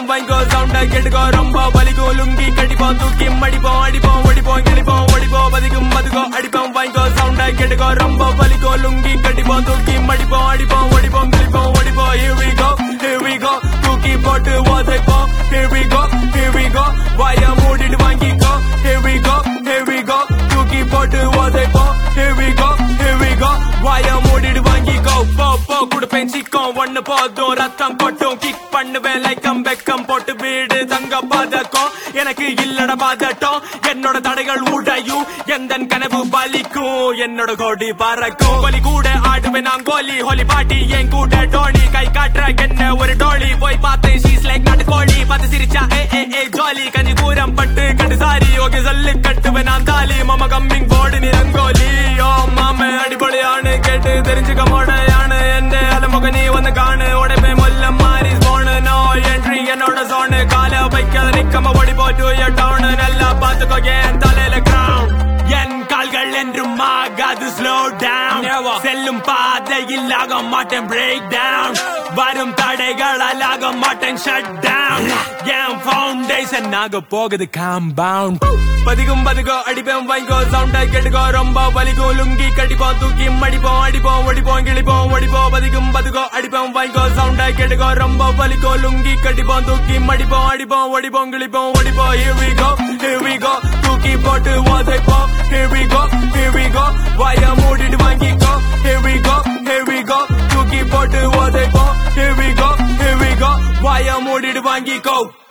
வாங்கிக்கோ சவுண்ட கேட்டுக்கோ ரொம்ப வலிக்கும் லுங்கி கடிப்போம் தூக்கி மடிப்போம் அடிப்போம் ஒடிப்போம் கிழிப்போம் ஒடிப்போம் பதுக்கும் பதுக்கோ அடிப்போம் வாங்கிக்கோ சவுண்ட கேட்டுக்கோ ரொம்ப வலிக்கும் லுங்கி கடிப்போம் தூக்கி மடிப்போம் அடிப்போம் ஒடிப்போம் கிழிப்போம் ஒடிப்போம் here we go here we go தூக்கி போட்டு ஓதைப்போம் here we go here we go வாய மூடிட்டு வாங்கிக்கோ here we go here we go தூக்கி போட்டு ஓதைப்போம் here we go here we go வாய மூடிட்டு வாங்கிக்கோ போ போ குடுப்பேன் சிக்கம் ஒண்ணு போதும் ரத்தம் கொட்டும் கிக் பண்ணுவேன் லைக்கம் வெக்கம் போட்டு வீடு தங்க பதக்கம் எனக்கு இல்லட பதட்டம் என்னோட தடைகள் உடையும் எந்த கனவு பலிக்கும் என்னோட கோடி பறக்கும் கோலி கூட ஆடுவேன் நான் கோலி ஹோலி பாட்டி என் கூட டோனி கை காட்டுற என்ன ஒரு டோலி போய் பார்த்தேன் ஷீஸ் லைக் நாட்டு கோழி பார்த்து சிரிச்சா ஏ ஏ ஏ ஜாலி கஞ்சி தூரம் பட்டு கண்டு சாரி ஓகே சொல்லு கட்டுவேன் நான் தாலி மாமா கம்மிங் போர்டு நீ ரங்கோலி ஓ மாமே அடிப்படையானு கேட்டு தெரிஞ்சுக்க மாடையானு எந்த அலமுக நீ வந்து காணு உடைப்பே மொல்ல மாறி போனு நோ என்ட்ரி என்னோட சோனு கால வைக்காத நிக்கம ஓடி போட்டு டவுனு நல்லா பாத்துக்கோ என் தலையில கிரவுண்ட் என் கால்கள் என்றும் ஆகாது ஸ்லோ டவுன் செல்லும் பாதையில் ஆக மாட்டேன் பிரேக் டவுன் வரும் தடைகளால் ஆக மாட்டேன் ஷட் டவுன் என் ஃபவுண்டேஷன் ஆக போகுது காம்பவுண்ட் பதிகும் பதுகோ அடிப்பேன் வாங்கிக்கோ சவுண்டா கேட்டுக்கோ ரொம்ப வலிக்கும் லுங்கி கடிப்போம் தூக்கி மடிப்போம் அடிப்போம் ஒடிப்போம் கிழிப்போம் ஒடிப்போம் பதிகும் பதுகோ அடிப்பேன் வாங்கிக்கோ சவுண்டா கேட்டுக்கோ ரொம்ப வலிக்கும் லுங்கி கடிப்போம் தூக்கி மடிப்போம் அடிப்போம் ஒடிப்போம் கிழிப்போம் ஒடிப்போம் here we go here we go தூக்கி போட்டு ஓதைப்போம் here we go here we go வாய மூடிட்டு வாங்கிக்கோ here we go here we go தூக்கி போட்டு ஓதைப்போம் here we go here we go வாய மூடிட்டு வாங்கிக்கோ